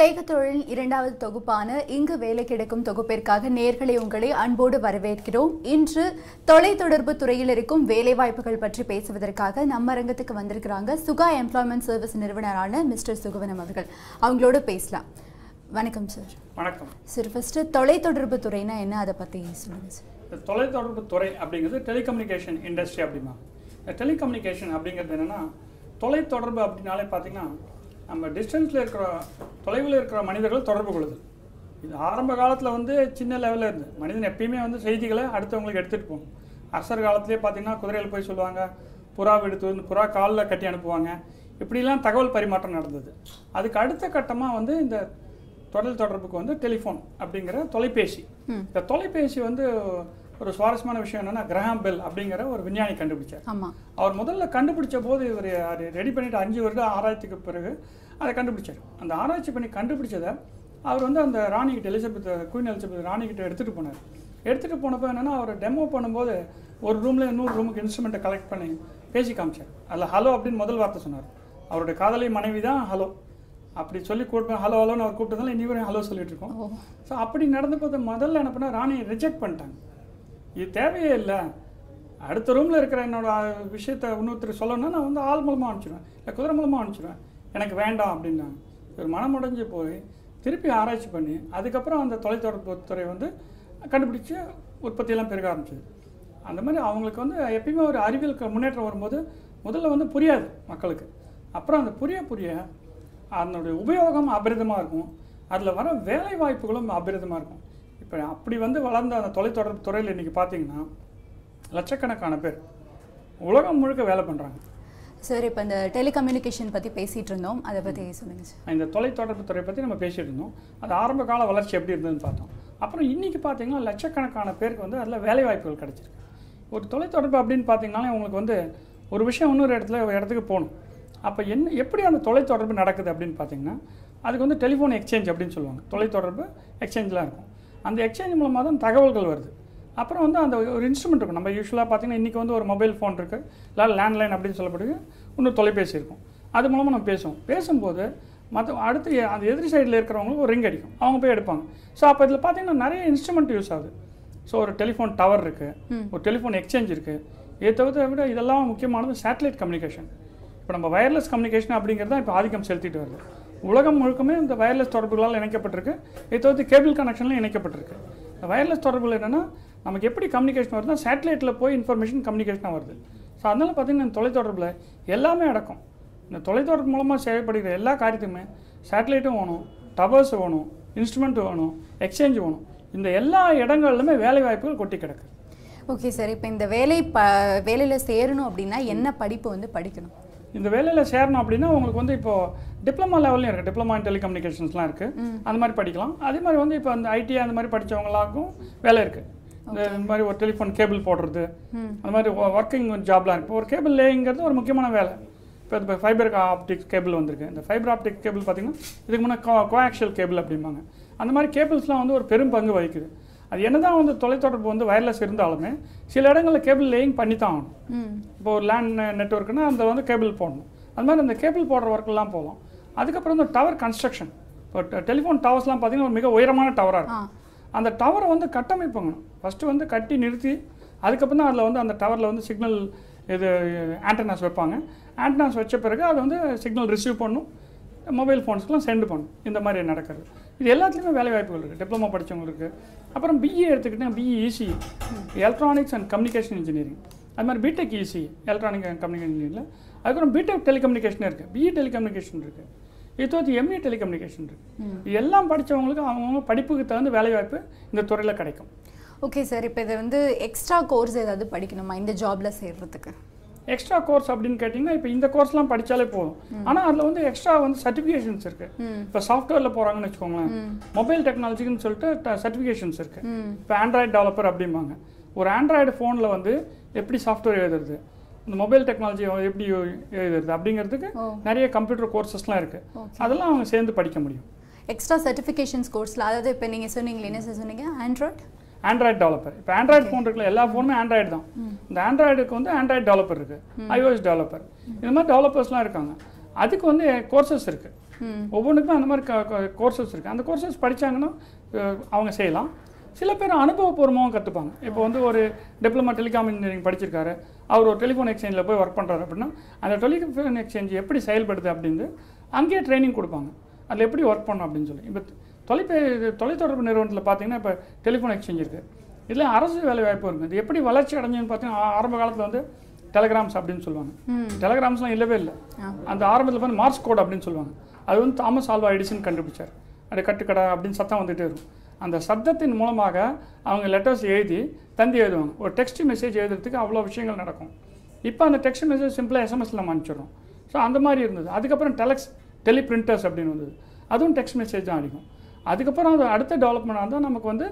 செய்க தொழில் இரண்டாவது தொகுப்பான இங்கு வேலை கிடைக்கும் தொகுப்பிற்காக நேர்களை உங்களை அன்போடு வரவேற்கிறோம் இன்று தொலைத்தொடர்பு துறையில் இருக்கும் வேலை வாய்ப்புகள் பற்றி பேசுவதற்காக நம்ம அரங்கத்துக்கு வந்திருக்கிறாங்க சுகா எம்ப்ளாய்மெண்ட் சர்வீஸ் நிறுவனரான மிஸ்டர் சுகவனம் அவர்கள் அவங்களோட பேசலாம் வணக்கம் சார் வணக்கம் சார் ஃபர்ஸ்ட் தொலைத்தொடர்பு துறைனா என்ன அதை பத்தி சொல்லுங்க சார் இந்த தொலைத்தொடர்பு துறை அப்படிங்கிறது டெலிகம்யூனிகேஷன் இண்டஸ்ட்ரி அப்படிமா இந்த டெலிகம்யூனிகேஷன் அப்படிங்கிறது என்னென்னா தொலைத்தொடர்பு அப்படின்னாலே பார்த்தீங்கன்னா நம்ம டிஸ்டன்ஸில் இருக்கிற தொலைவில் இருக்கிற மனிதர்கள் தொடர்பு கொள்ளுது இது ஆரம்ப காலத்தில் வந்து சின்ன லெவலில் இருந்து மனிதன் எப்பயுமே வந்து செய்திகளை அடுத்தவங்களுக்கு எடுத்துகிட்டு போகணும் அரசர் காலத்திலே பார்த்தீங்கன்னா குதிரையில் போய் சொல்லுவாங்க புறா எடுத்து வந்து புறா காலில் கட்டி அனுப்புவாங்க இப்படிலாம் தகவல் பரிமாற்றம் நடந்தது அதுக்கு அடுத்த கட்டமாக வந்து இந்த தொலைல் தொடர்புக்கு வந்து டெலிஃபோன் அப்படிங்கிற தொலைபேசி இந்த தொலைபேசி வந்து ஒரு சுவாரஸ்யமான விஷயம் என்னன்னா கிரஹாம் பெல் அப்படிங்கிற ஒரு விஞ்ஞானி கண்டுபிடிச்சார் ஆமா அவர் முதல்ல கண்டுபிடிச்ச போது இவர் ரெடி பண்ணிட்டு அஞ்சு வருடம் ஆராய்ச்சிக்கு பிறகு அதை கண்டுபிடிச்சார் அந்த ஆராய்ச்சி பண்ணி கண்டுபிடிச்சதை அவர் வந்து அந்த ராணிகிட்ட எலிசபெத் குயின் எலிசபெத் ராணிகிட்ட எடுத்துகிட்டு போனார் எடுத்துகிட்டு போனப்போ என்னன்னா அவர் டெமோ பண்ணும்போது ஒரு ரூமில் இன்னொரு ரூமுக்கு இன்ஸ்ட்ருமெண்ட்டை கலெக்ட் பண்ணி பேசி காமிச்சார் அதில் ஹலோ அப்படின்னு முதல் வார்த்தை சொன்னார் அவருடைய காதலி மனைவி தான் ஹலோ அப்படி சொல்லி கூப்பிட்டு ஹலோ ஹலோன்னு அவர் கூப்பிட்டதால இனி வரையும் ஹலோ சொல்லிட்டு இருக்கோம் ஓ ஸோ அப்படி நடந்தபோது முதல்ல என்ன பண்ணா ராணியை ரிஜெக்ட் பண்ணிட்டாங்க இது தேவையே இல்லை அடுத்த ரூமில் இருக்கிற என்னோட அஹ், விஷயத்த இன்னொருத்தர் சொல்லணும்னா நான் வந்து ஆள் மூலமாக அனுப்பிச்சிடுவேன் இல்லை குதிரை மூலமாக அனுப்பிச்சிடுவேன் எனக்கு வேண்டாம் அப்படின்னாங்க ஒரு மனமுடைஞ்சு போய் திருப்பி ஆராய்ச்சி பண்ணி அதுக்கப்புறம் அந்த தொலைத்தொடர்பு துறை வந்து கண்டுபிடிச்சு உற்பத்தியெல்லாம் பெருக ஆரம்பிச்சது அந்த மாதிரி அவங்களுக்கு வந்து எப்பயுமே ஒரு அறிவியல் க- முன்னேற்றம் வரும்போது முதல்ல வந்து புரியாது மக்களுக்கு அப்புறம் அந்த புரிய புரிய அதனுடைய உபயோகம் அபரிதமாக இருக்கும் அதில் வர வேலை வாய்ப்புகளும் அபரிதமாக இருக்கும் இப்போ அப்படி வந்து வளர்ந்த அந்த தொலைத்தொடர்பு துறையில் இன்றைக்கி பார்த்தீங்கன்னா லட்சக்கணக்கான பேர் உலகம் முழுக்க வேலை பண்ணுறாங்க சார் இப்போ இந்த டெலிகம்யூனிகேஷன் பத்தி பேசிட்டு இருந்தோம் அதை பத்தி சொல்லுங்க சார் இந்த தொலைத்தொடர்பு துறை பற்றி நம்ம பேசிட்டு இருந்தோம் அது ஆரம்ப கால வளர்ச்சி எப்படி இருந்ததுன்னு பார்த்தோம் அப்புறம் இன்றைக்கி பார்த்தீங்கன்னா லட்சக்கணக்கான பேருக்கு வந்து அதில் வேலை வாய்ப்புகள் கிடைச்சிருக்கு ஒரு தொலைத்தொடர்பு அப்படின்னு பார்த்தீங்கன்னாலே உங்களுக்கு வந்து ஒரு விஷயம் இன்னொரு இடத்துல ஒரு இடத்துக்கு போகணும் அப்போ என்ன எப்படி அந்த தொலைத்தொடர்பு நடக்குது அப்படின்னு பார்த்தீங்கன்னா அதுக்கு வந்து டெலிஃபோன் எக்ஸ்சேஞ்ச் அப்படின்னு சொல்லுவாங்க தொலைத்தொடர்பு எக்ஸ்சேஞ்செலாம் இருக்கும் அந்த எக்ஸ்சேஞ்ச் மூலமாக தான் தகவல்கள் வருது அப்புறம் வந்து அந்த ஒரு இன்ஸ்ட்ருமெண்ட் இருக்கும் நம்ம யூஸ்வலாக பார்த்தீங்கன்னா இன்றைக்கி வந்து ஒரு மொபைல் ஃபோன் இருக்குது இல்லை லேண்ட்லைன் அப்படின்னு சொல்லப்படுது இன்னொரு தொலைபேசி இருக்கும் அது மூலமாக நம்ம பேசுவோம் பேசும்போது மற்ற அடுத்து எ- அந்த எதிரி சைடில் இருக்கிறவங்களுக்கு ஒரு ரிங் அடிக்கும் அவங்க போய் எடுப்பாங்க ஸோ அப்போ இதில் பார்த்தீங்கன்னா நிறைய இன்ஸ்ட்ருமெண்ட் யூஸ் ஆகுது ஸோ ஒரு டெலிஃபோன் டவர் இருக்குது ஒரு டெலிஃபோன் எக்ஸ்சேஞ்ச் இருக்குது இதை தவிர்த்து விட இதெல்லாம் முக்கியமானது சேட்டலைட் கம்யூனிகேஷன் இப்போ நம்ம வயர்லெஸ் கம்யூனிகேஷன் அப்படிங்கிறது தான் இப்போ ஆதிக்கம் செலுத்திட்டு வருது உலகம் முழுக்கமே இந்த வயர்லெஸ் தொடர்புகளால் இணைக்கப்பட்டிருக்கு இதை தவிர்த்து கேபிள் கனெக்ஷன்லாம் இணைக்கப்பட்டிருக்கு இந்த வயர்லெஸ் தொடர்புகள் என்னென்னா நமக்கு எப்படி கம்யூனிகேஷன் வருதுன்னா சேட்டலைட்டில் போய் இன்ஃபர்மேஷன் கம்யூனிகேஷனாக வருது ஸோ அதனால் பார்த்தீங்கன்னா இந்த தொலைத்தொடர்பில் எல்லாமே அடக்கம் இந்த தொலைத்தொடர்பு மூலமாக செய்யப்படுகிற எல்லா காரியத்துக்குமே சேட்டலைட்டும் வேணும் டவர்ஸ் வேணும் இன்ஸ்ட்ருமெண்ட் வேணும் எக்ஸ்சேஞ்ச் வேணும் இந்த எல்லா இடங்கள்லுமே வேலை வாய்ப்புகள் கொட்டி கிடக்கு ஓகே சார் இப்போ இந்த வேலை ப வேலையில சேரணும் அப்படின்னா என்ன படிப்பு வந்து படிக்கணும் இந்த வேலையில் சேரணும் அப்படின்னா உங்களுக்கு வந்து இப்போ டிப்ளமா லெவல்லையும் இருக்குது டிப்ளமா இன் டெலிகம்யூனிகேஷன்ஸ்லாம் இருக்குது அந்த மாதிரி படிக்கலாம் அதே மாதிரி வந்து இப்போ அந்த ஐடி அந்த மாதிரி படிச்சவங்களாக்கும் வேலை இருக்குது இந்த இந்த மாதிரி ஒரு டெலிஃபோன் கேபிள் போடுறது அந்த மாதிரி ஒர்க்கிங் ஜாப்லாம் இருக்குது ஒரு கேபிள் லேயிங்கிறது ஒரு முக்கியமான வேலை இப்போ இப்போ ஃபைபர் ஆப்டிக் கேபிள் வந்திருக்கு இந்த ஃபைபர் ஆப்டிக் கேபிள் பார்த்தீங்கன்னா இதுக்கு முன்னே கோ கோஆக்ஷியல் கேபிள் அப்படிம்பாங்க அந்த மாதிரி கேபிள்ஸ்லாம் வந்து ஒரு பெரும் பங்கு வகிக்குது அது என்னதான் வந்து தொலைத்தொடர்பு வந்து வயர்லெஸ் இருந்தாலுமே சில இடங்களில் கேபிள் லேயிங் பண்ணி தான் ஆகணும் ம் இப்போ ஒரு லேண்ட் நெட்ஒர்க்குன்னா அந்த வந்து கேபிள் போடணும் அது மாதிரி அந்த கேபிள் போடுற ஒர்க்கெல்லாம் போகலாம் அதுக்கப்புறம் இந்த டவர் கன்ஸ்ட்ரக்ஷன் இப்போ டெலிஃபோன் டவர்ஸ்லாம் பார்த்தீங்கன்னா ஒரு மிக உயரமான டவராக ஆ இருக்கும் அந்த டவரை வந்து கட்டமைப்புங்க ஃபஸ்ட்டு வந்து கட்டி நிறுத்தி அதுக்கப்புறம் தான் அதில் வந்து அந்த டவரில் வந்து சிக்னல் இது ஆண்டனாஸ் வைப்பாங்க ஆண்டனாஸ் வச்ச பிறகு அதை வந்து சிக்னல் ரிசீவ் பண்ணும் மொபைல் ஃபோன்ஸ்க்குலாம் சென்ட் பண்ணும் இந்த மாதிரி நடக்கிறது இது எல்லாத்துலேயுமே வேலை வாய்ப்புகள் இருக்குது டிப்ளமா படித்தவங்களுக்கு அப்புறம் பிஇ எடுத்துக்கிட்டிங்கன்னா BE EC electronics and communication engineering அது மாதிரி BTech EC electronic and communication இன்ஜினியரில் அதுக்கப்புறம் பிடெக் டெலிகம்யூனிகேஷன் இருக்குது பிஇ டெலிகம்யூனிகேஷன் இருக்குது இது தவிர்த்து எம்ஏ டெலிகம்யூனிகேஷன் இருக்குது இது எல்லாம் படித்தவங்களுக்கு அவங்கவுங்க படிப்புக்கு தகுந்த வேலைவாய்ப்பு இந்த துறையில் கிடைக்கும் ஓகே சார் இப்போ இது வந்து எக்ஸ்ட்ரா கோர்ஸ் ஏதாவது படிக்கணுமா இந்த ஜாப்ல சேர்றதுக்கு எக்ஸ்ட்ரா கோர்ஸ் அப்படின்னு கேட்டிங்கன்னா இப்போ இந்த கோர்ஸ்லாம் படித்தாலே போதும் ஆனால் அதில் வந்து எக்ஸ்ட்ரா வந்து சர்டிஃபிகேஷன்ஸ் இருக்குது ம் இப்போ சாஃப்ட்வேரில் போகிறாங்கன்னு வச்சுக்கோங்களேன் ம் மொபைல் டெக்னாலஜின்னு சொல்லிட்டு சர்டிஃபிகேஷன்ஸ் இருக்குது ம் இப்போ ஆண்ட்ராய்டு டெவலப்பர் அப்படிம்பாங்க ஒரு ஆண்ட்ராய்டு ஃபோனில் வந்து எப்படி சாஃப்ட்வேர் எழுதுறது இந்த மொபைல் டெக்னாலஜி எப்படி எழுதுறது அப்படிங்கிறதுக்கு ஓ நிறைய கம்ப்யூட்டர் கோர்சஸ்லாம் இருக்குது ஓகே அதெல்லாம் அவங்க சேர்ந்து படிக்க முடியும் எக்ஸ்ட்ரா சர்டிஃபிகேஷன்ஸ் கோர்ஸில் அதாவது இப்போ நீங்கள் சொன்னீங்களே என்ன சார் சொன்னீங்க ஆண்ட்ராய்ட் ஆண்ட்ராய்டு டெவலப்பர் இப்போ ஆண்ட்ராய்டு ஃபோன் இருக்குல்ல எல்லா ஃபோனுமே ஆண்ட்ராய்டு தான் இந்த ஆண்ட்ராய்டுக்கு வந்து ஆண்ட்ராய்டு டெவலப்பர் இருக்குது ஐஓஎஸ் டெவலப்பர் இந்த மாதிரி டெவலப்பர்ஸ்லாம் இருக்காங்க அதுக்கு வந்து கோர்சஸ் இருக்குது ம் ஒவ்வொன்றுக்கும் அந்த மாதிரி கோர்சஸ் இருக்குது அந்த கோர்சஸ் படிச்சாங்கன்னா அஹ், அவங்க செய்யலாம் சில பேர் அனுபவபூர்வமாகவும் கற்றுப்பாங்க இப்போ வந்து ஒரு டிப்ளமா டெலிகாம் இன்ஜினியரிங் படிச்சிருக்காரு அவர் ஒரு டெலிஃபோன் எக்ஸ்சேஞ்சில் போய் ஒர்க் பண்ணுறாரு அப்படின்னா அந்த டெலிஃபோன் எக்ஸ்சேஞ்ச் எப்படி செயல்படுது அப்படின்னு அங்கேயே ட்ரைனிங் கொடுப்பாங்க அதில் எப்படி ஒர்க் பண்ணணும் அப்படின்னு சொல்லி இப்போ தொலைபே தொலைத்தொடர்பு நிறுவனத்தில் பார்த்தீங்கன்னா இப்போ டெலிஃபோன் எக்ஸ்சேஞ்ச் இருக்குது இதில் அரசு வேலை வாய்ப்பு இருக்குது இது எப்படி வளர்ச்சி அடைஞ்சுன்னு பார்த்தீங்கன்னா ஆ- ஆரம்ப காலத்தில் வந்து டெலகிராம்ஸ் அப்படின்னு சொல்லுவாங்க ம் டெலகிராம்ஸ்லாம் இல்லவே இல்லை ஆ. அந்த ஆரம்பத்தில் வந்து மார்ஸ் கோட் அப்படின்னு சொல்லுவாங்க அது வந்து தாமஸ் ஆல்வா எடிசன் கண்டுபிடிச்சார் அது கட்டுக்கடா அப்படின்னு சத்தம் வந்துட்டே இருக்கும் அந்த சத்தத்தின் மூலமாக அவங்க லெட்டர்ஸ் எழுதி தந்தி எழுதுவாங்க ஒரு டெக்ஸ்ட் மெசேஜ் எழுதுறதுக்கு அவ்வளோ விஷயங்கள் நடக்கும் இப்போ அந்த டெக்ஸ்ட் மெசேஜ் சிம்பிளாக எஸ்எம்எஸ்ல நம்ம அனுப்பிச்சிடுறோம் ஸோ அந்த மாதிரி இருந்தது அதுக்கப்புறம் டெலக்ஸ் டெலி பிரிண்டர்ஸ் அப்படின்னு வந்தது அதுவும் டெக்ஸ்ட் மெசேஜ் தான் அடிக்கும் அதுக்கப்புறம் அது அடுத்த டெவலப்மெண்ட் வந்து நமக்கு வந்து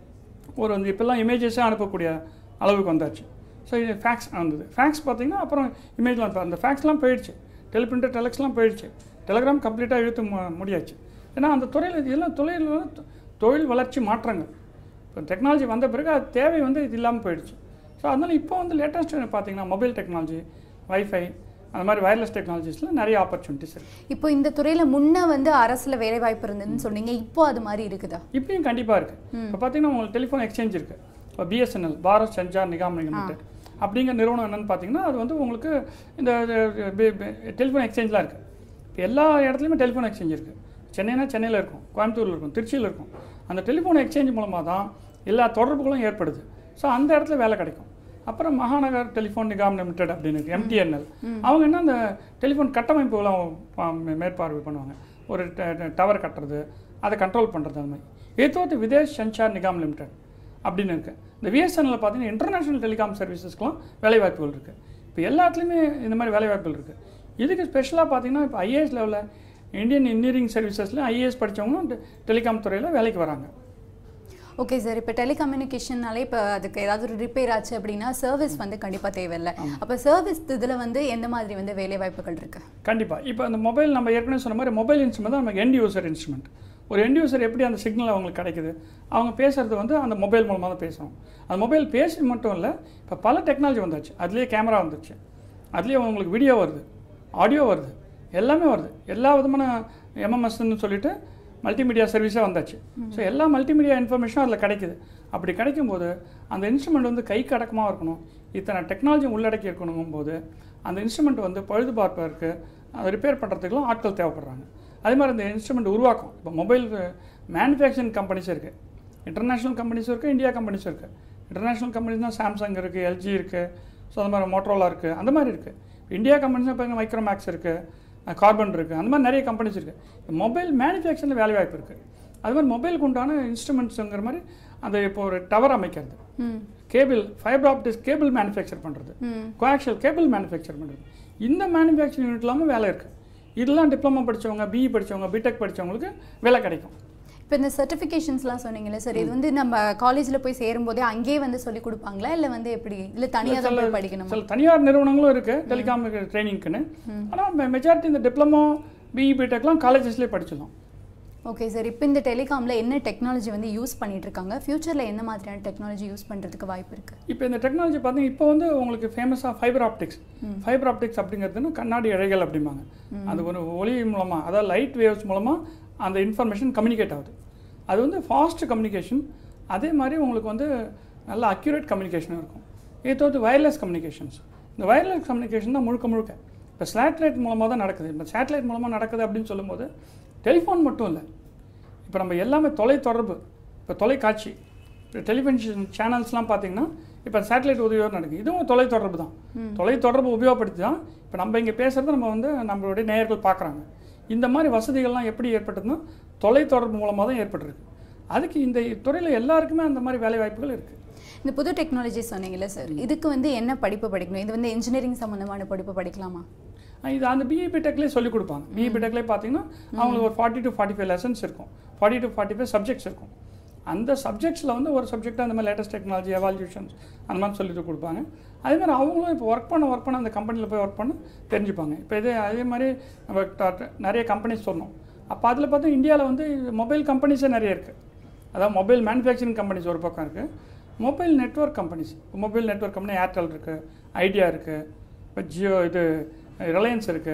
ஒரு வந்து இப்போல்லாம் இமேஜஸே அனுப்பக்கூடிய அளவுக்கு வந்தாச்சு ஸோ இது ஃபேக்ஸ் வந்தது ஃபேக்ஸ் பார்த்தீங்கன்னா அப்புறம் இமேஜ்லாம் இப்போ அந்த ஃபேக்ஸ்லாம் போயிடுச்சு டெலிபிரிண்டர் டெலக்ஸ்லாம் போயிடுச்சு டெலிகிராம் கம்ப்ளீட்டாக இழுத்து மு- முடியாச்சு ஏன்னா அந்த துறையில் இதெல்லாம் தொழில் வந்து தொ- தொழில் வளர்ச்சி மாற்றங்கள் இப்போ டெக்னாலஜி வந்த பிறகு அது தேவை வந்து இது இல்லாமல் போயிடுச்சு ஸோ அதனால் இப்போ வந்து லேட்டஸ்ட் பார்த்தீங்கன்னா மொபைல் டெக்னாலஜி வைஃபை அந்த மாதிரி வயர்லெஸ் டெக்னாலஜிஸில் நிறைய ஆப்பர்ச்சுனிட்டிஸ் இருக்குது இப்போ இந்த துறையில முன்ன வந்து அரசுல வேலை வாய்ப்பு இருந்ததுன்னு சொன்னீங்க இப்போ அது மாதிரி இருக்குதா இப்பயும் கண்டிப்பாக இருக்குது இப்போ பார்த்தீங்கன்னா உங்களுக்கு டெலிஃபோன் எக்ஸ்சேஞ்ச் இருக்குது இப்போ பிஎஸ்என்எல் பாரத் சஞ்சார் நிகாம் லிமிடெட் அப்படிங்கிற நிறுவனம் என்னன்னு பார்த்தீங்கன்னா அது வந்து உங்களுக்கு இந்த டெலிஃபோன் எக்ஸ்சேஞ்ச்லாம் இருக்குது இப்போ எல்லா இடத்துலையுமே டெலிஃபோன் எக்ஸ்சேஞ்ச் இருக்குது சென்னைனா சென்னையில் இருக்கும் கோயம்புத்தூரில் இருக்கும் திருச்சியில் இருக்கும் அந்த டெலிஃபோன் எக்ஸ்சேஞ்ச் மூலமாக தான் எல்லா தொடர்புகளும் ஏற்படுது ஸோ அந்த இடத்துல வேலை கிடைக்கும் அப்புறம் மகாநகர் டெலிஃபோன் நிகாம் லிமிடெட் அப்படின்னு இருக்கு எம்டிஎன்எல் அவங்க என்ன அந்த டெலிஃபோன் கட்டமைப்புகளாம் பா- மே- மேற்பார்வை பண்ணுவாங்க ஒரு டவர் கட்டுறது அதை கண்ட்ரோல் பண்ணுறது அந்த மாதிரி இது தவிர்த்து விதேஷ் சஞ்சார் நிகாம் லிமிடெட் அப்படின்னு இருக்குது இந்த விஎஸ்என்எல் பார்த்தீங்கன்னா இன்டர்நேஷனல் டெலிகாம் சர்வீசஸ்க்குலாம் வேலைவாய்ப்புகள் இருக்குது இப்போ எல்லாத்துலேயுமே இந்த மாதிரி வேலைவாய்ப்புகள் இருக்குது இதுக்கு ஸ்பெஷலாக பார்த்தீங்கன்னா இப்போ ஐஏஎஸ் லெவலில் இந்தியன் இன்ஜினியரிங் சர்வீசஸில் ஐஏஎஸ் படித்தவங்களும் டெலிகாம் துறையில் வேலைக்கு வராங்க ஓகே சார் இப்போ டெலிகம்யூனிகேஷன்னாலே இப்போ அதுக்கு ஏதாவது ஒரு ரிப்பேர் ஆச்சு அப்படின்னா சர்வீஸ் வந்து கண்டிப்பாக தேவையில்லை அப்போ சர்வீஸ் இதில் வந்து எந்த மாதிரி வந்து வேலை வாய்ப்புகள் இருக்கு கண்டிப்பாக இப்போ அந்த மொபைல் நம்ம ஏற்கனவே சொன்ன மாதிரி மொபைல் இன்ஸ்ட்ருமெண்ட் தான் நமக்கு எண்ட் யூசர் இன்ஸ்ட்ருமெண்ட் ஒரு எண்ட் யூசர் எப்படி அந்த சிக்னல் அவங்களுக்கு கிடைக்குது அவங்க பேசுறது வந்து அந்த மொபைல் மூலமாக தான் பேசுகிறோம் அந்த மொபைல் பேசி மட்டும் இல்லை இப்போ பல டெக்னாலஜி வந்தாச்சு அதுலேயே கேமரா வந்துச்சு அதுலேயே உங்களுக்கு வீடியோ வருது ஆடியோ வருது எல்லாமே வருது எல்லா விதமான எம்எம்எஸ்ன்னு சொல்லிட்டு மல்டிமீடியா சர்வீஸே வந்தாச்சு ஸோ எல்லா மல்டிமீடியா இன்ஃபர்மேஷனும் அதில் கிடைக்குது அப்படி கிடைக்கும்போது அந்த இன்ஸ்ட்ருமெண்ட் வந்து கைக்கு அடக்கமாக இருக்கணும் இத்தனை டெக்னாலஜி உள்ளடக்கி இருக்கணும் போது அந்த இன்ஸ்ட்ருமெண்ட் வந்து பழுது பார்ப்பதற்கு அதை ரிப்பேர் பண்ணுறதுக்குலாம் ஆட்கள் தேவைப்படுறாங்க அதே மாதிரி அந்த இன்ஸ்ட்ருமெண்ட் உருவாக்கும் இப்போ மொபைல் மேனுஃபேக்சரிங் கம்பெனிஸ் இருக்குது இன்டர்நேஷ்னல் கம்பெனிஸும் இருக்குது இந்தியா கம்பெனிஸும் இருக்குது இன்டர்நேஷ்னல் கம்பெனிஸ் தான் சாம்சங் இருக்குது எல்ஜி இருக்குது ஸோ அந்த மாதிரி மோட்ரோலா இருக்குது அந்த மாதிரி இருக்குது இந்தியா கம்பெனிஸ் இப்போ மைக்ரோமேக்ஸ் இருக்குது கார்பன் இருக்குது அந்த மாதிரி நிறைய கம்பெனிஸ் இருக்குது மொபைல் மேனுஃபேக்சரில் வேலை வாய்ப்பு இருக்குது அது மாதிரி மொபைலுக்கு உண்டான இன்ஸ்ட்ருமெண்ட்ஸுங்கிற மாதிரி அந்த இப்போ ஒரு டவர் அமைக்கிறது ம் cable fibre optics cable manufacture பண்ணுறது ம் கோஆக்ஷியல் கேபிள் மேனுஃபேக்சர் பண்ணுறது இந்த மேனுஃபேக்சரிங் யூனிட் இல்லாமல் வேலை இருக்குது இதெல்லாம் டிப்ளமோ படிச்சவங்க பிஇ படிச்சவங்க பிடெக் படிச்சவங்களுக்கு வேலை கிடைக்கும் இப்போ இந்த சர்டிஃபிகேஷன்ஸ்லாம் சொன்னீங்கல்ல சார் இது வந்து நம்ம காலேஜில் போய் சேரும்போதே அங்கேயே வந்து சொல்லி கொடுப்பாங்களா இல்லை வந்து எப்படி இல்லை தனியாக தான் போய் படிக்கணுமா சில தனியார் நிறுவனங்களும் இருக்குது டெலிகாம் ட்ரைனிங்க்குன்னு ஆனால் மெஜாரிட்டி இந்த டிப்ளமோ பிஇ பிடெக்லாம் காலேஜஸ்லேயே படிச்சிடலாம் ஓகே சார் இப்போ இந்த டெலிகாமில் என்ன டெக்னாலஜி வந்து யூஸ் பண்ணிட்டு இருக்காங்க ஃபியூச்சரில் என்ன மாதிரியான டெக்னாலஜி யூஸ் பண்ணுறதுக்கு வாய்ப்பு இருக்குது இப்போ இந்த டெக்னாலஜி பார்த்தீங்கன்னா இப்போ வந்து உங்களுக்கு ஃபேமஸாக ஃபைபர் ஆப்டிக்ஸ் ஃபைபர் ஆப்டிக்ஸ் அப்படிங்கிறதுன்னு கண்ணாடி இழைகள் அப்படிம்பாங்க அது ஒரு ஒளி மூலமாக அதாவது லைட் வேவ்ஸ் மூலமாக அந்த இன்ஃபர்மேஷன் கம்யூனிகேட் ஆகுது அது வந்து ஃபாஸ்ட் கம்யூனிகேஷன் அதே மாதிரி உங்களுக்கு வந்து நல்ல அக்யூரேட் கம்யூனிகேஷனும் இருக்கும் இது தவிர்த்து வயர்லெஸ் கம்யூனிகேஷன்ஸ் இந்த வயர்லெஸ் கம்யூனிகேஷன் தான் முழுக்க முழுக்க இப்போ சேட்டலைட் மூலமாக தான் நடக்குது இப்போ சேட்டலைட் மூலமாக நடக்குது அப்படின்னு சொல்லும்போது டெலிஃபோன் மட்டும் இல்லை இப்போ நம்ம எல்லாமே தொலைத்தொடர்பு இப்போ தொலைக்காட்சி இப்போ டெலிவிஷன் சேனல்ஸ்லாம் பார்த்தீங்கன்னா இப்போ சேட்டலைட் உதவியோடு நடக்குது இதுவும் தொலைத்தொடர்பு தான் தொலைத்தொடர்பு உபயோகப்படுத்தி தான் இப்போ நம்ம இங்கே பேசுகிறத நம்ம வந்து நம்மளுடைய நேயர்கள் பார்க்குறாங்க இந்த மாதிரி வசதிகள்லாம் எப்படி ஏற்பட்டதுன்னா தொலைத்தொடர்பு மூலமாக தான் ஏற்பட்டிருக்கு அதுக்கு இந்த துறையில் எல்லாருக்குமே அந்த மாதிரி வேலை வாய்ப்புகள் இருக்குது இந்த புது டெக்னாலஜி சொன்னீங்கல்ல சார் இதுக்கு வந்து என்ன படிப்பு படிக்கணும் இது வந்து இன்ஜினியரிங் சம்மந்தமான படிப்பு படிக்கலாமா இது அந்த பிஇ பிடெக்லேயே சொல்லிக் கொடுப்பாங்க பிஇ பிடெக்லேயே பார்த்தீங்கன்னா அவங்களுக்கு ஒரு forty to forty five lessons இருக்கும் forty to forty five subjects இருக்கும் அந்த சப்ஜெக்ட்ஸில் வந்து ஒரு சப்ஜெக்டாக அந்த மாதிரி லேட்டஸ்ட் டெக்னாலஜி எவால்யூஷன்ஸ் அந்த மாதிரி சொல்லிட்டு கொடுப்பாங்க அதே மாதிரி அவங்களும் இப்போ ஒர்க் பண்ண ஒர்க் பண்ண அந்த கம்பெனியில் போய் ஒர்க் பண்ண தெரிஞ்சுப்பாங்க இப்போ இதே அதே மாதிரி நம்ம ட- நிறைய கம்பெனிஸ் சொன்னோம் அப்போ அதில் பார்த்தா இந்தியாவில் வந்து மொபைல் கம்பெனிஸே நிறைய இருக்குது அதாவது மொபைல் மேனுஃபேக்சரிங் கம்பெனிஸ் ஒரு பக்கம் இருக்குது mobile network companies mobile network company Airtel இருக்குது ஐடியா இருக்குது இப்போ ஜியோ இது ரிலையன்ஸ் இருக்குது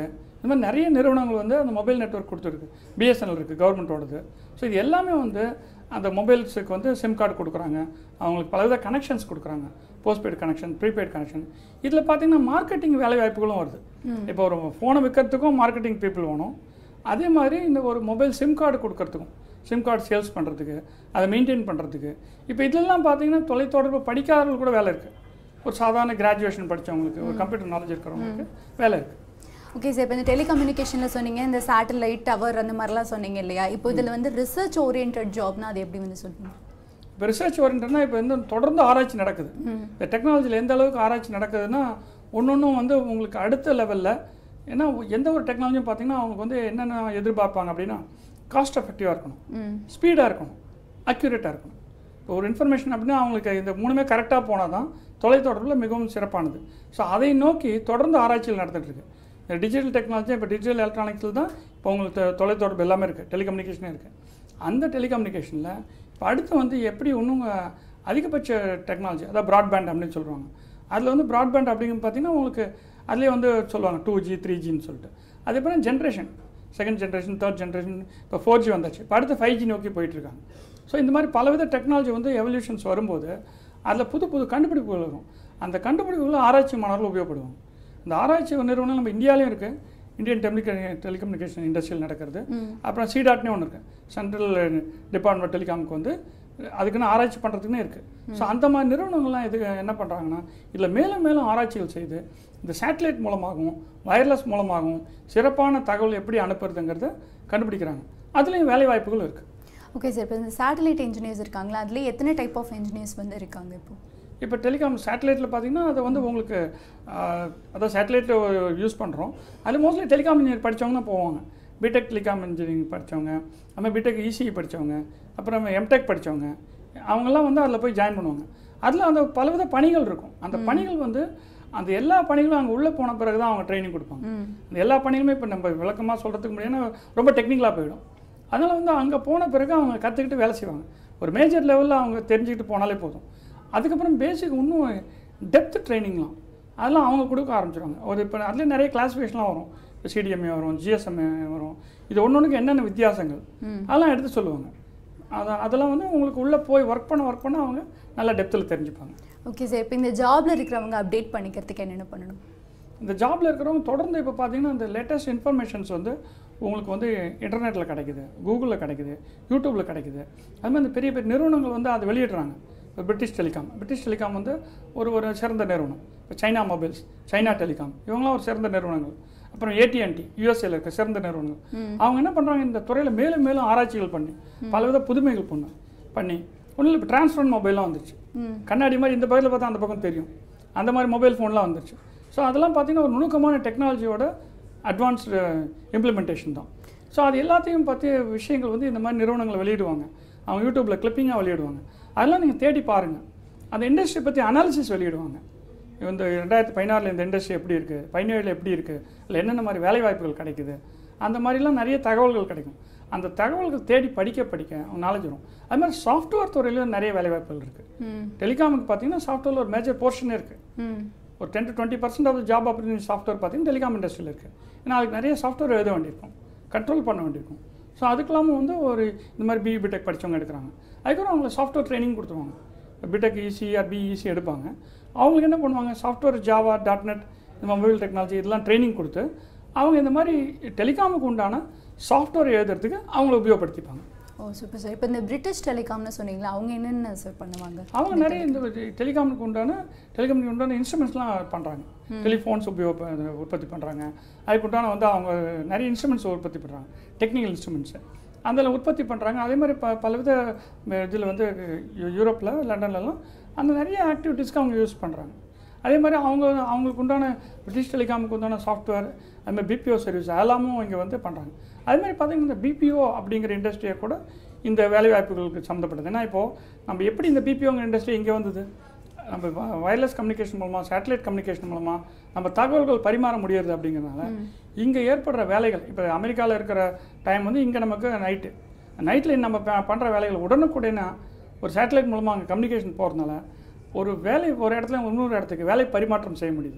இந்த மாதிரி நிறைய நிறுவனங்கள் வந்து அந்த மொபைல் நெட்வொர்க் கொடுத்துருக்கு பிஎஸ்என்எல் இருக்குது கவர்மெண்ட்டோடது ஸோ இது எல்லாமே வந்து அந்த மொபைல்ஸுக்கு வந்து சிம் கார்டு கொடுக்குறாங்க அவங்களுக்கு பலவித கனெக்ஷன்ஸ் கொடுக்குறாங்க போஸ்ட்பெய்டு கனெக்ஷன் ப்ரீபெய்ட் கனெக்ஷன் இதில் பார்த்தீங்கன்னா மார்க்கெட்டிங் வேலை வாய்ப்புகளும் வருது இப்போ ஒரு ஃபோனை விற்கிறதுக்கும் மார்க்கெட்டிங் பீப்புள் வேணும் அதே மாதிரி இந்த ஒரு மொபைல் சிம் கார்டு கொடுக்கறதுக்கும் சிம் கார்டு சேல்ஸ் பண்ணுறதுக்கு அதை மெயின்டைன் பண்ணுறதுக்கு இப்போ இதெல்லாம் பார்த்தீங்கன்னா தொலைத்தொடர்பு படிக்காதவர்கள் கூட வேலை இருக்குது ஒரு சாதாரண கிராஜுவேஷன் படித்தவங்களுக்கு ஒரு கம்ப்யூட்டர் நாலேஜ் இருக்கிறவங்களுக்கு வேலை இருக்குது ஓகே சார் இப்போ இந்த டெலிகம்யூனிகேஷனில் சொன்னீங்க இந்த சேட்டலைட் டவர் அந்த மாதிரிலாம் சொன்னீங்க இல்லையா இப்போ இதில் வந்து ரிசர்ச் ஓரியன்ட் ஜாப்னா அது எப்படி வந்து சொல்லுங்க இப்போ ரிசர்ச் ஓரியன்ட்னா இப்போ வந்து தொடர்ந்து ஆராய்ச்சி நடக்குது இந்த டெக்னாலஜியில் எந்த அளவுக்கு ஆராய்ச்சி நடக்குதுன்னா ஒன்று வந்து உங்களுக்கு அடுத்த லெவலில் ஏன்னா எந்த ஒரு டெக்னாலஜியும் பார்த்தீங்கன்னா அவங்களுக்கு வந்து என்னென்ன எதிர்பார்ப்பாங்க அப்படின்னா காஸ்ட் எஃபெக்டிவாக இருக்கணும் ம் ஸ்பீடாக இருக்கணும் அக்யூரேட்டாக இருக்கணும் இப்போ ஒரு இன்ஃபர்மேஷன் அப்படின்னா அவங்களுக்கு இந்த மூணுமே கரெக்டாக போனால் தான் தொலைத்தொடர்பில் மிகவும் சிறப்பானது ஸோ அதை நோக்கி தொடர்ந்து ஆராய்ச்சிகள் நடந்துட்டு இருக்கு இந்த டிஜிட்டல் டெக்னாலஜி இப்போ டிஜிட்டல் எலக்ட்ரானிக்ஸில் தான் இப்போ உங்களுக்கு தொ- தொலைத்தொடர்பு எல்லாமே இருக்குது டெலிகம்யூனிகேஷனே இருக்குது அந்த டெலிகம்யூனிகேஷனில் இப்போ அடுத்து வந்து எப்படி இன்னும் அஹ், அதிகபட்ச டெக்னாலஜி அதாவது ப்ராட்பேண்ட் அப்படின்னு சொல்லுவாங்க அதில் வந்து ப்ராட்பேண்ட் அப்படிங்கிறது பார்த்தீங்கன்னா உங்களுக்கு அதுலேயே வந்து சொல்லுவாங்க டூ ஜி த்ரீ ஜின்னு சொல்லிட்டு அதே போல் generation second generation third generation இப்போ ஃபோர் ஜி வந்தாச்சு இப்போ அடுத்து ஃபைவ் ஜி நோக்கி போயிட்டு இருக்காங்க ஸோ இந்த மாதிரி பலவித டெக்னாலஜி வந்து எவல்யூஷன்ஸ் வரும்போது அதில் புது புது கண்டுபிடிப்புகள் வரும் அந்த கண்டுபிடிப்புகள் ஆராய்ச்சி மாணவர்கள் உபயோகப்படுவாங்க இந்த ஆராய்ச்சி நிறுவனம் நம்ம இந்தியாவிலையும் இருக்குது இந்தியன் டெலிக டெலிகம்யூனிகேஷன் இண்டஸ்ட்ரியில் நடக்கிறது அப்புறம் சிடாட்னே ஒன்று இருக்குது சென்ட்ரல் டிபார்ட்மெண்ட் டெலிகாமுக்கு வந்து அதுக்குன்னு ஆராய்ச்சி பண்ணுறதுக்குன்னு இருக்குது ஸோ அந்த மாதிரி நிறுவனங்கள்லாம் இது என்ன பண்ணுறாங்கன்னா இதில் மேலும் மேலும் ஆராய்ச்சிகள் செய்து இந்த சேட்டலைட் மூலமாகவும் வயர்லெஸ் மூலமாகவும் சிறப்பான தகவல் எப்படி அனுப்புறதுங்கிறத கண்டுபிடிக்கிறாங்க அதுலேயும் வேலை வாய்ப்புகள் இருக்குது ஓகே சார் இப்போ இந்த சேட்டலைட் இன்ஜினியர்ஸ் இருக்காங்களா அதுல எத்தனை டைப் ஆஃப் இன்ஜினியர்ஸ் வந்து இருக்காங்க இப்போ இப்போ டெலிகாம் சேட்டலைட்டில் பார்த்தீங்கன்னா அதை வந்து உங்களுக்கு ஆஹ், அதான் சேட்டலைட்டில் யூஸ் பண்ணுறோம் அது மோஸ்ட்லி டெலிகாம் இன்ஜினியர் படிச்சவங்க தான் போவாங்க பிடெக் டெலிகாம் இன்ஜினியரிங் படித்தவங்க அப்புறம் பிடெக் இசிஇ படித்தவங்க அப்புறம் எம்டெக் படித்தவங்க அவங்கெல்லாம் வந்து அதில் போய் ஜாயின் பண்ணுவாங்க அதில் அந்த பலவித பணிகள் இருக்கும் அந்த பணிகள் வந்து அந்த எல்லா பணிகளும் அங்கே உள்ளே போன பிறகு தான் அவங்க ட்ரைனிங் கொடுப்பாங்க ம் அந்த எல்லா பணிகளுமே இப்போ நம்ம விளக்கமாக சொல்கிறதுக்கு முடியும்னா ரொம்ப டெக்னிக்கலாக போயிடும் அதனால் வந்து அங்கே போன பிறகு அவங்க கற்றுக்கிட்டு வேலை செய்வாங்க ஒரு மேஜர் லெவலில் அவங்க தெரிஞ்சுக்கிட்டு போனாலே போதும் அதுக்கப்புறம் பேசிக் இன்னும் டெப்த் ட்ரைனிங்லாம் அதெல்லாம் அவங்க கொடுக்க ஆரம்பிச்சிருவாங்க ஒரு இப்போ அதுலேயே நிறைய கிளாஸிஃபிகேஷன்லாம் வரும் இப்போ சிடிஎம்ஏ வரும் ஜிஎஸ்எம்ஏ வரும் இது ஒன்று ஒன்றுக்கு என்னென்ன வித்தியாசங்கள் ம் அதெல்லாம் எடுத்து சொல்லுவாங்க அதை அதெல்லாம் வந்து உங்களுக்கு உள்ளே போய் ஒர்க் பண்ண ஒர்க் பண்ண அவங்க நல்ல டெப்த்தில் தெரிஞ்சுப்பாங்க ஓகே சார் இப்போ இந்த ஜாப்ல இருக்கிறவங்க அப்டேட் பண்ணிக்கிறதுக்கு என்னென்ன பண்ணணும் இந்த ஜாப்ல இருக்கிறவங்க தொடர்ந்து இப்போ பார்த்தீங்கன்னா இந்த லேட்டஸ்ட் இன்ஃபர்மேஷன்ஸ் வந்து உங்களுக்கு வந்து இன்டர்நெட்டில் கிடைக்குது கூகுளில் கிடைக்குது யூடியூப்பில் கிடைக்குது அது மாதிரி இந்த பெரிய பெரிய நிறுவனங்கள் வந்து அதை வெளியிடுறாங்க இப்போ பிரிட்டிஷ் டெலிகாம் பிரிட்டிஷ் டெலிகாம் வந்து ஒரு ஒரு சிறந்த நிறுவனம் இப்போ சைனா மொபைல்ஸ் சைனா டெலிகாம் இவங்களாம் ஒரு சிறந்த நிறுவனங்கள் அப்புறம் ஏடிஎன்டி யூஎஸ்ஏல இருக்க சிறந்த நிறுவனங்கள் அவங்க என்ன பண்ணுறாங்க இந்த துறையில் மேலும் மேலும் ஆராய்ச்சிகள் பண்ணி பலவித புதுமைகள் பண்ண பண்ணி ஒன்றும் இப்போ டிரான்ஸ்பர் மொபைல்லாம் வந்துருச்சு ம் கண்ணாடி மாதிரி இந்த பக்கத்தில் பார்த்தா அந்த பக்கம் தெரியும் அந்த மாதிரி மொபைல் ஃபோன்லாம் வந்துருச்சு ஸோ அதெல்லாம் பார்த்தீங்கன்னா ஒரு நுணுக்கமான டெக்னாலஜியோட அட்வான்ஸ்டு இம்ப்ளிமெண்டேஷன் தான் ஸோ அது எல்லாத்தையும் பற்றிய விஷயங்கள் வந்து இந்த மாதிரி நிறுவனங்கள் வெளியிடுவாங்க அவங்க யூடியூப்பில் கிளிப்பிங்காக வெளியிடுவாங்க அதெல்லாம் நீங்கள் தேடி பாருங்கள் அந்த இண்டஸ்ட்ரி பற்றி அனாலிசிஸ் வெளியிடுவாங்க இந்த ரெண்டாயிரத்தி பதினாறில் இந்த இண்டஸ்ட்ரி எப்படி இருக்குது பதினேழில் எப்படி இருக்குது இல்லை என்னென்ன மாதிரி வேலை வாய்ப்புகள் கிடைக்குது அந்த மாதிரிலாம் நிறைய தகவல்கள் கிடைக்கும் அந்த தகவல்கள் தேடி படிக்க படிக்க அவங்க நாலேஜ் வரும் அது மாதிரி சாஃப்ட்வேர் துறையிலும் நிறைய வேலை வாய்ப்புகள் இருக்குது ம் டெலிகாமுக்கு பார்த்தீங்கன்னா சாஃப்ட்வேரில் ஒரு மேஜர் போர்ஷனே இருக்குது ம் ஒரு ten to twenty percent of job opportunity software பார்த்தீங்கன்னா டெலிகாம் இண்டஸ்ட்ரியில் இருக்குது ஏன்னா அதுக்கு நிறைய சாஃப்ட்வேர் எழுத வேண்டியிருக்கும் கண்ட்ரோல் பண்ண வேண்டியிருக்கும் ஸோ அதுக்கெல்லாமும் வந்து ஒரு இந்த மாதிரி பிஇ பிடெக் படித்தவங்க எடுக்கிறாங்க அதுக்கப்புறம் அவங்களுக்கு சாஃப்ட்வேர் ட்ரைனிங் கொடுத்துருவாங்க பிடெக் ஈசி ஆர் பிஇசி எடுப்பாங்க அவங்களுக்கு என்ன பண்ணுவாங்க சாஃப்ட்வேர் ஜாவா டாட் நெட் இந்த மொபைல் டெக்னாலஜி இதெல்லாம் ட்ரைனிங் கொடுத்து அவங்க இந்த மாதிரி டெலிகாமுக்கு உண்டான சாஃப்ட்வேர் எழுதுறதுக்கு அவங்கள உபயோகப்படுத்திப்பாங்க ஓ சூப்பர் சார் இப்போ இந்த பிரிட்டிஷ் டெலிகாம்னு சொன்னீங்களா அவங்க என்னென்ன சார் பண்ணுவாங்க அவங்க நிறைய இந்த டெலிகாமுக்கு உண்டான டெலிகாமுக்கு உண்டான இன்ஸ்ட்ருமெண்ட்ஸ்லாம் பண்ணுறாங்க டெலிஃபோன்ஸ் உபயோக உற்பத்தி பண்ணுறாங்க அதுக்கு உண்டான வந்து அவங்க நிறைய இன்ஸ்ட்ருமெண்ட்ஸ் உற்பத்தி பண்ணுறாங்க டெக்னிக்கல் இன்ஸ்ட்ருமெண்ட்ஸு அதில் உற்பத்தி பண்ணுறாங்க அதே மாதிரி ப பலவித இதில் வந்து யூ- யூரோப்பில் லண்டன்லலாம் அந்த நிறைய ஆக்டிவிட்டீஸ்க்கு அவங்க யூஸ் பண்ணுறாங்க அதே மாதிரி அவங்க அவங்களுக்கு உண்டான பிரிட்டிஷ் டெலிகாமுக்கு உண்டான சாஃப்ட்வேர் அது மாதிரி பிபிஓ சர்வீஸ் அதெல்லாமும் இங்கே வந்து பண்ணுறாங்க அதே மாதிரி பார்த்தீங்கன்னா இந்த பிபிஓ அப்படிங்கிற இண்டஸ்ட்ரியை கூட இந்த வேலைவாய்ப்புகளுக்கு சம்மந்தப்பட்டது ஏன்னா இப்போது நம்ம எப்படி இந்த பிபிஓங்கிற இண்டஸ்ட்ரி இங்கே வந்தது நம்ம வயர்லெஸ் கம்யூனிகேஷன் மூலமாக சேட்டலைட் கம்யூனிகேஷன் மூலமாக நம்ம தகவல்கள் பரிமாற முடியறது அப்படிங்கிறதுனால இங்கே ஏற்படுற வேலைகள் இப்போ அமெரிக்காவில் இருக்கிற டைம் வந்து இங்கே நமக்கு நைட்டு நைட்டில் நம்ம பண்ணுற வேலைகள் உடனுக்குடனே ஒரு சேட்டலைட் மூலமாக அங்கே கம்யூனிகேஷன் போகிறதுனால ஒரு வேலை ஒரு இடத்துல இன்னொரு இடத்துக்கு வேலை பரிமாற்றம் செய்ய முடியுது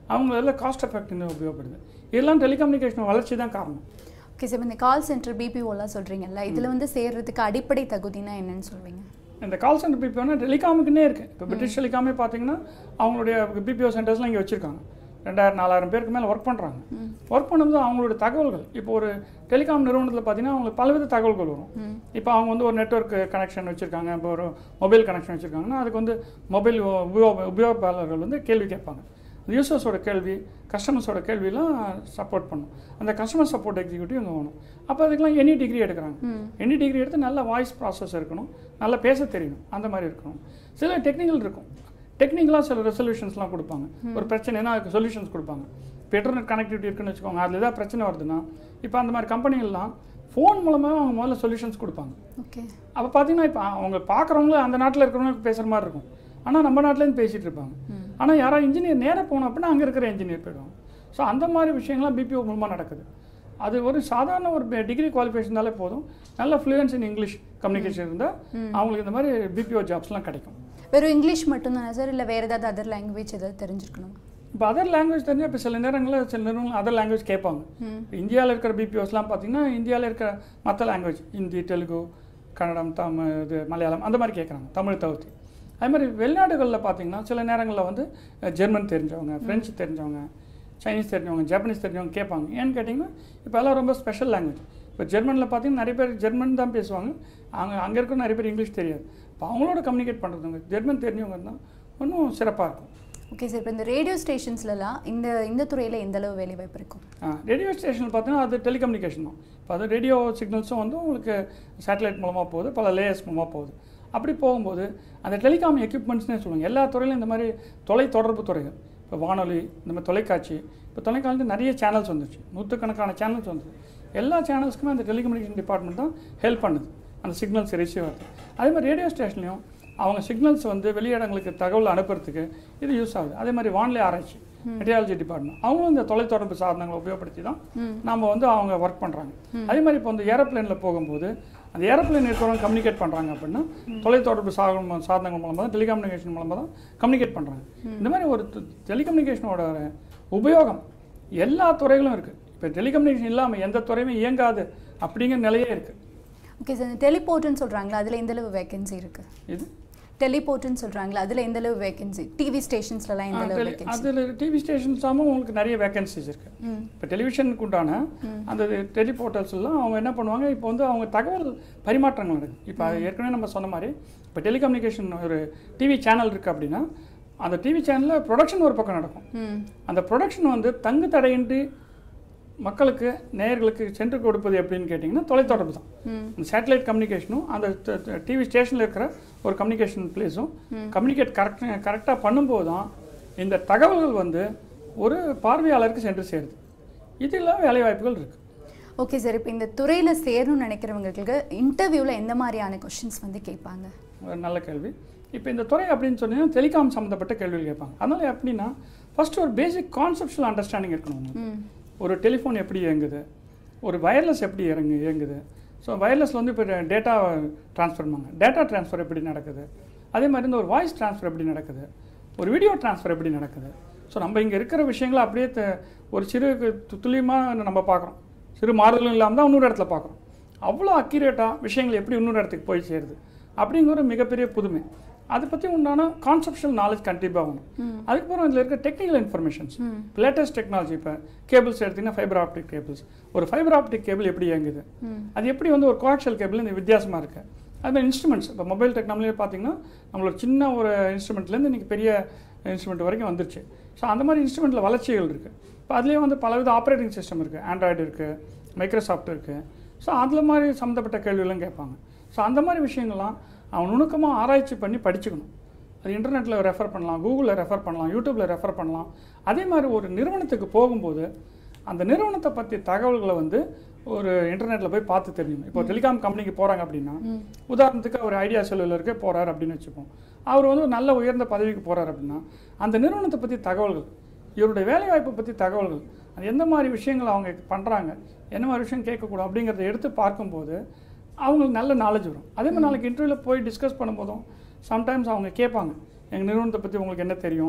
அவங்க இதில் காஸ்ட் எஃபெக்டிவ் உபயோகப்படுது இதெல்லாம் டெலிகம்யூனிகேஷன் வளர்ச்சி தான் காரணம் ஓகே சார் இந்த கால் சென்டர் பிபிஓலாம் சொல்றீங்கல்ல இதுல வந்து சேர்றதுக்கு அடிப்படை தகுதினா என்னன்னு சொல்வீங்க இந்த கால் சென்டர் பிபிஓனா டெலிகாமுக்குன்னே இருக்குது இப்போ பிரிட்டிஷ் டெலிகாமே பார்த்தீங்கன்னா அவங்களுடைய பிபிஓ சென்டர்ஸ்லாம் இங்கே வச்சுருக்காங்க ரெண்டாயிரம் நாலாயிரம் பேருக்கு மேலே ஒர்க் பண்ணுறாங்க ஒர்க் பண்ணும்போது அவங்களோட தகவல்கள் இப்போ ஒரு டெலிகாம் நிறுவனத்தில் பார்த்தீங்கன்னா அவங்களுக்கு பலவித தகவல்கள் வரும் இப்போ அவங்க வந்து ஒரு நெட்வொர்க் கனெக்ஷன் வச்சுருக்காங்க இப்போ ஒரு மொபைல் கனெக்ஷன் வச்சுருக்காங்கன்னா அதுக்கு வந்து மொபைல் உபயோக உபயோகப்பாளர்கள் வந்து கேள்வி கேட்பாங்க யூசர்ஸோட கேள்வி கஸ்டமர்ஸோட கேள்வியெல்லாம் சப்போர்ட் பண்ணும் அந்த கஸ்டமர் சப்போர்ட் எக்ஸிக்யூட்டிவ் இங்கே வேணும் அப்போ அதுக்கெல்லாம் எனி டிகிரி எடுக்கிறாங்க எனி டிகிரி எடுத்து நல்ல வாய்ஸ் ப்ராசஸ் இருக்கணும் நல்லா பேச தெரியணும் அந்த மாதிரி இருக்கணும் சில டெக்னிக்கல் இருக்கும் டெக்னிக்கலாக சில ரெசல்யூஷன்ஸ்லாம் கொடுப்பாங்க ஒரு பிரச்சனைனா அதுக்கு சொல்யூஷன்ஸ் கொடுப்பாங்க இப்போ இன்டர்நெட் கனெக்டிவிட்டி இருக்குன்னு வச்சுக்கோங்க அதில் ஏதாவது பிரச்சனை வருதுன்னா இப்போ அந்த மாதிரி கம்பெனிகள்லாம் ஃபோன் மூலமாக அவங்க முதல்ல சொல்யூஷன்ஸ் கொடுப்பாங்க ஓகே அப்போ பார்த்தீங்கன்னா இப்போ அவங்க பார்க்குறவங்கள அந்த நாட்டில் இருக்கிறவங்களுக்கு பேசுகிற மாதிரி இருக்கும் ஆனால் நம்ம நாட்டிலேருந்து பேசிகிட்டு இருப்பாங்க ஆனால் யாராவது இன்ஜினியர் நேராக போனோம் அப்படின்னா அங்கே இருக்கிற இன்ஜினியர் போயிடுவாங்க ஸோ அந்த மாதிரி விஷயங்கள்லாம் பிபிஓ மூலமாக நடக்குது அது ஒரு சாதாரண ஒரு டிகிரி குவாலிஃபிகேஷனாலே போதும் நல்ல ஃப்ளூயன்ஸ் இன் இங்கிலீஷ் கம்யூனிகேஷன் இருந்தால் அவங்களுக்கு இந்த மாதிரி பிபிஓ ஜாப்ஸ்லாம் கிடைக்கும் வெறும் இங்கிலீஷ் மட்டும்தானே சார் இல்லை வேற ஏதாவது அதர் லாங்குவேஜ் ஏதாவது தெரிஞ்சிருக்கணும் இப்போ அதர் லாங்குவேஜ் தெரிஞ்சால் இப்போ சில நேரங்களில் சில நிறுவனங்கள் அதர் லாங்குவேஜ் கேட்பாங்க இப்போ இந்தியாவில் இருக்கிற பிபிஓஸ்லாம் பார்த்தீங்கன்னா இந்தியாவில் இருக்கிற மற்ற லாங்குவேஜ் ஹிந்தி தெலுங்கு கன்னடம் தமிழ் இது மலையாளம் அந்த மாதிரி கேட்குறாங்க தமிழ் தவிர்த்து அதே மாதிரி வெளிநாடுகளில் பார்த்தீங்கன்னா சில நேரங்களில் வந்து அஹ், ஜெர்மன் தெரிஞ்சவங்க ஃப்ரெஞ்சு தெரிஞ்சவங்க சைனீஸ் தெரிஞ்சவங்க ஜப்பனீஸ் தெரிஞ்சவங்க கேட்பாங்க ஏன்னு கேட்டிங்கன்னா இப்போ எல்லாம் ரொம்ப ஸ்பெஷல் லாங்குவேஜ் இப்போ ஜெர்மனில் பார்த்தீங்கன்னா நிறைய பேர் ஜெர்மன் தான் பேசுவாங்க அங்கே அங்கே இருக்க நிறைய பேர் இங்கிலீஷ் தெரியாது இப்போ அவங்களோட கம்யூனிகேட் பண்ணுறதுங்க ஜெர்மன் தெரிஞ்சவங்க இருந்தால் இன்னும் சிறப்பாக இருக்கும் ஓகே சார் இப்போ இந்த ரேடியோ ஸ்டேஷன்ஸ்லலாம் இந்த இந்த துறையில் எந்த அளவு வேலை வாய்ப்பு இருக்கும் ரேடியோ ஸ்டேஷன் பார்த்தீங்கன்னா அது டெலிகம்யூனிகேஷன் தான் இப்போ அது ரேடியோ சிக்னல்ஸும் வந்து உங்களுக்கு சேட்டலைட் மூலமாக போகுது பல லேயர்ஸ் மூலமாக போகுது அப்படி போகும்போது அந்த டெலிகாம் எக்யூப்மெண்ட்ஸ்னே சொல்லுவாங்க எல்லா துறையிலும் இந்த மாதிரி தொலை தொடர்பு துறைகள் இப்போ வானொலி இந்த மாதிரி தொலைக்காட்சி இப்போ தொலைக்காட்சி நிறைய சேனல்ஸ் வந்துச்சு நூற்றுக்கணக்கான சேனல்ஸ் வந்துச்சு எல்லா சேனல்ஸ்க்குமே அந்த டெலிகம்யூனிகேஷன் டிபார்ட்மெண்ட் தான் ஹெல்ப் பண்ணுது அந்த சிக்னல்ஸ் ரிசீவ் ஆகுது அதே மாதிரி ரேடியோ ஸ்டேஷன்லையும் அவங்க சிக்னல்ஸ் வந்து வெளியிடங்களுக்கு தகவல் அனுப்புறதுக்கு இது யூஸ் ஆகுது அதே மாதிரி வானிலை ஆராய்ச்சி மெட்டியாலஜி டிபார்ட்மெண்ட் அவங்களும் இந்த தொலைத்தொடர்பு சாதனங்களை உபயோகப்படுத்தி தான் நம்ம வந்து அவங்க ஒர்க் பண்ணுறாங்க அதே மாதிரி இப்போ வந்து ஏரோப்ளேனில் போகும்போது அந்த ஏரோப்ளேன் இருக்கிறவங்க கம்யூனிகேட் பண்ணுறாங்க அப்படின்னா தொலைத்தொடர்பு சாதனம் சாதனங்கள் மூலமாக தான் டெலிகம்யூனிகேஷன் மூலமாக தான் கம்யூனிகேட் பண்ணுறாங்க இந்த மாதிரி ஒரு டெலிகம்யூனிகேஷனோட உபயோகம் எல்லா துறைகளும் இருக்குது இப்போ டெலிகம்யூனிகேஷன் இல்லாமல் எந்த துறையுமே இயங்காது அப்படிங்கிற நிலையே இருக்குது ஓகே சார் இந்த டெலிபோர்ட்னு சொல்கிறாங்களா அதில் எந்த அளவு வேகன்சி இருக்குது இது டெலிபோர்ட்னு சொல்கிறாங்களா அதில் எந்த அளவு வேகன்சி டிவி ஸ்டேஷன்ஸ்லலாம் எந்த அளவு வேகன்சி அதில் டிவி ஸ்டேஷன்ஸாமல் உங்களுக்கு நிறைய வேகன்சிஸ் இருக்குது ம் இப்போ டெலிவிஷனுக்கு உண்டான அந்த டெலி போர்ட்டல்ஸ்லாம் அவங்க என்ன பண்ணுவாங்க இப்போ வந்து அவங்க தகவல் பரிமாற்றங்கள் நடக்குது இப்போ அது ஏற்கனவே நம்ம சொன்ன மாதிரி இப்போ டெலிகம்யூனிகேஷன் ஒரு டிவி சேனல் இருக்குது அப்படின்னா அந்த டிவி சேனலில் ப்ரொடக்ஷன் ஒரு பக்கம் நடக்கும் ம் அந்த ப்ரொடக்ஷன் வந்து தங்கு தடையின்றி மக்களுக்கு நேயர்களுக்கு சென்று கொடுப்பது எப்படின்னு கேட்டிங்கன்னா தொலைத்தொடர்பு தான் ம் இந்த சேட்டலைட் கம்யூனிகேஷனும் அந்த டிவி ஸ்டேஷனில் இருக்கிற ஒரு கம்யூனிகேஷன் பிளேஸும் கம்யூனிகேட் கரெக்ட் கரெக்டாக பண்ணும்போது தான் இந்த தகவல்கள் வந்து ஒரு பார்வையாளருக்கு சென்று சேருது இதெல்லாம் வேலைவாய்ப்புகள் இருக்குது ஓகே சார் இப்போ இந்த துறையில் சேரணும்னு நினைக்கிறவங்களுக்கு இன்டர்வியூவில் எந்த மாதிரியான கொஷின்ஸ் வந்து கேட்பாங்க ஒரு நல்ல கேள்வி இப்போ இந்த துறை அப்படின்னு சொன்னீங்கன்னா டெலிகாம் சம்மந்தப்பட்ட கேள்விகள் கேட்பாங்க அதனால் எப்படின்னா ஃபர்ஸ்ட் ஒரு பேசிக் கான்செப்ஷுவல் அண்டர்ஸ்டாண்டிங் இருக்கணும் உங்களுக்கு. ம் ஒரு டெலிஃபோன் எப்படி இயங்குது ஒரு வயர்லெஸ் எப்படி இறங்கு இயங்குது ஸோ வயர்லெஸ்ல வந்து இப்போ டேட்டா ட்ரான்ஸ்ஃபர் பண்ணுவாங்க டேட்டா ட்ரான்ஸ்ஃபர் எப்படி நடக்குது அதே மாதிரி இந்த ஒரு வாய்ஸ் ட்ரான்ஸ்ஃபர் எப்படி நடக்குது ஒரு வீடியோ ட்ரான்ஸ்ஃபர் எப்படி நடக்குது ஸோ நம்ம இங்கே இருக்கிற விஷயங்களை அப்படியே த- ஒரு சிறு து- துல்லியமாக நம்ம பார்க்குறோம் சிறு மாறுதலும் இல்லாமல் தான் இன்னொரு இடத்துல பார்க்குறோம் அவ்வளோ அக்யூரேட்டாக விஷயங்கள் எப்படி இன்னொரு இடத்துக்கு போய் சேருது அப்படிங்கிற ஒரு மிகப்பெரிய புதுமை அதை பற்றி உண்டான கான்செப்ஷுவல் நாலேஜ் கண்டிப்பாக வேணும் அதுக்கப்புறம் இதில் இருக்க டெக்னிக்கல் இன்ஃபர்மேஷன்ஸ் லேட்டஸ்ட் டெக்னாலஜி இப்போ கேபிள்ஸ் எடுத்திங்கன்னா ஃபைபர் ஆப்டிக் கேபிள்ஸ் ஒரு ஃபைபர் ஆப்டிக் கேபிள் எப்படி இயங்குது அது எப்படி வந்து ஒரு கோஆக்ஷியல் கேபிள் இந்த வித்தியாசமாக இருக்குது அதுமாதிரி இன்ஸ்ட்ருமெண்ட்ஸ் இப்போ மொபைல் டெக்னாலஜியே பார்த்தீங்கன்னா நம்மளோட சின்ன ஒரு இன்ஸ்ட்ருமெண்ட்லேருந்து இன்றைக்கி பெரிய இன்ஸ்ட்ருமெண்ட் வரைக்கும் வந்துருச்சு ஸோ அந்த மாதிரி இன்ஸ்ட்ருமெண்ட்டில் வளர்ச்சிகள் இருக்குது இப்போ அதுலேயே வந்து பலவித ஆப்ரேட்டிங் சிஸ்டம் இருக்குது ஆண்ட்ராய்டு இருக்குது மைக்ரோசாஃப்ட் இருக்குது ஸோ அதில் மாதிரி சம்மந்தப்பட்ட கேள்விகளும் கேட்பாங்க ஸோ அந்த மாதிரி விஷயங்கள்லாம் அவன் நுணுக்கமாக ஆராய்ச்சி பண்ணி படிச்சுக்கணும் அது இன்டர்நெட்டில் ரெஃபர் பண்ணலாம் கூகுளில் ரெஃபர் பண்ணலாம் யூடியூப்பில் ரெஃபர் பண்ணலாம் அதே மாதிரி ஒரு நிறுவனத்துக்கு போகும்போது அந்த நிறுவனத்தை பற்றி தகவல்களை வந்து ஒரு இன்டர்நெட்டில் போய் பார்த்து தெரிஞ்சுக்கணும் இப்போ டெலிகாம் கம்பெனிக்கு போகிறாங்க அப்படின்னா உதாரணத்துக்கு அவர் ஐடியா செல்லுலருக்கு போகிறார் அப்படின்னு வச்சுப்போம் அவர் வந்து ஒரு நல்ல உயர்ந்த பதவிக்கு போகிறார் அப்படின்னா அந்த நிறுவனத்தை பற்றி தகவல்கள் இவருடைய வேலைவாய்ப்பை பற்றி தகவல்கள் அது எந்த மாதிரி விஷயங்கள் அவங்க பண்ணுறாங்க என்ன மாதிரி விஷயம் கேட்கக்கூடாது அப்படிங்கிறத எடுத்து பார்க்கும்போது அவங்களுக்கு நல்ல நாலேஜ் வரும் அதே மாதிரி நாளைக்கு இன்டர்வியூவில் போய் டிஸ்கஸ் பண்ணும்போதும் சம்டைம்ஸ் அவங்க கேட்பாங்க எங்கள் நிறுவனத்தை பற்றி உங்களுக்கு என்ன தெரியும்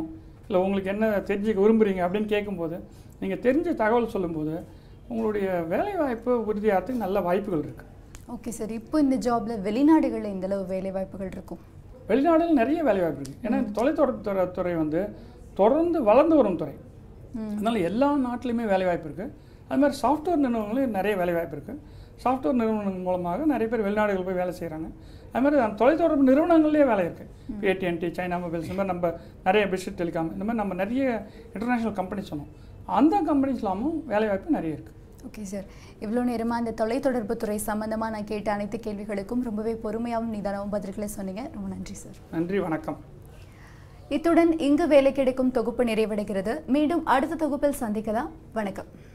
இல்லை உங்களுக்கு என்ன தெரிஞ்சுக்க விரும்புகிறீங்க அப்படின்னு கேட்கும்போது நீங்கள் தெரிஞ்ச தகவல் சொல்லும்போது உங்களுடைய வேலைவாய்ப்பு உறுதியாகிறதுக்கு நல்ல வாய்ப்புகள் இருக்குது ஓகே சார் இப்போ இந்த ஜாப்ல வெளிநாடுகளில் இந்த அளவு வேலை வாய்ப்புகள் இருக்கும் வெளிநாடுகள் நிறைய வேலைவாய்ப்பு இருக்குது ஏன்னா இந்த தொலைத்தொடர்பு துறை துறை வந்து தொடர்ந்து வளர்ந்து வரும் துறை ம். அதனால் எல்லா நாட்டிலையுமே வேலைவாய்ப்பு இருக்குது அது மாதிரி சாஃப்ட்வேர் நிறுவனங்களும் நிறைய வேலைவாய்ப்பு இருக்குது சாஃப்ட்வேர் நிறுவனங்கள் மூலமாக நிறைய பேர் வெளிநாடுகள் போய் வேலை செய்கிறாங்க அது மாதிரி அந்த தொலைத்தொடர்பு நிறுவனங்கள்லேயே வேலை இருக்குது ஏடிஎன்டி சைனா மொபைல்ஸ் இந்த மாதிரி நம்ம நிறைய பிஸ்ட் டெலிகாம் இந்த மாதிரி நம்ம நிறைய இன்டர்நேஷ்னல் கம்பெனி சொன்னோம் அந்த கம்பெனிஸ்லாமும் வேலைவாய்ப்பு நிறைய இருக்குது ஓகே சார் இவ்வளோ நேரமாக இந்த தொலைத்தொடர்பு துறை சம்பந்தமாக நான் கேட்ட அனைத்து கேள்விகளுக்கும் ரொம்பவே பொறுமையாகவும் நிதானமும் பதில்களை சொன்னீங்க ரொம்ப நன்றி சார் நன்றி வணக்கம் இத்துடன் இங்கு வேலை கிடைக்கும் தொகுப்பு நிறைவடைகிறது மீண்டும் அடுத்த தொகுப்பில் சந்திக்கலாம் வணக்கம்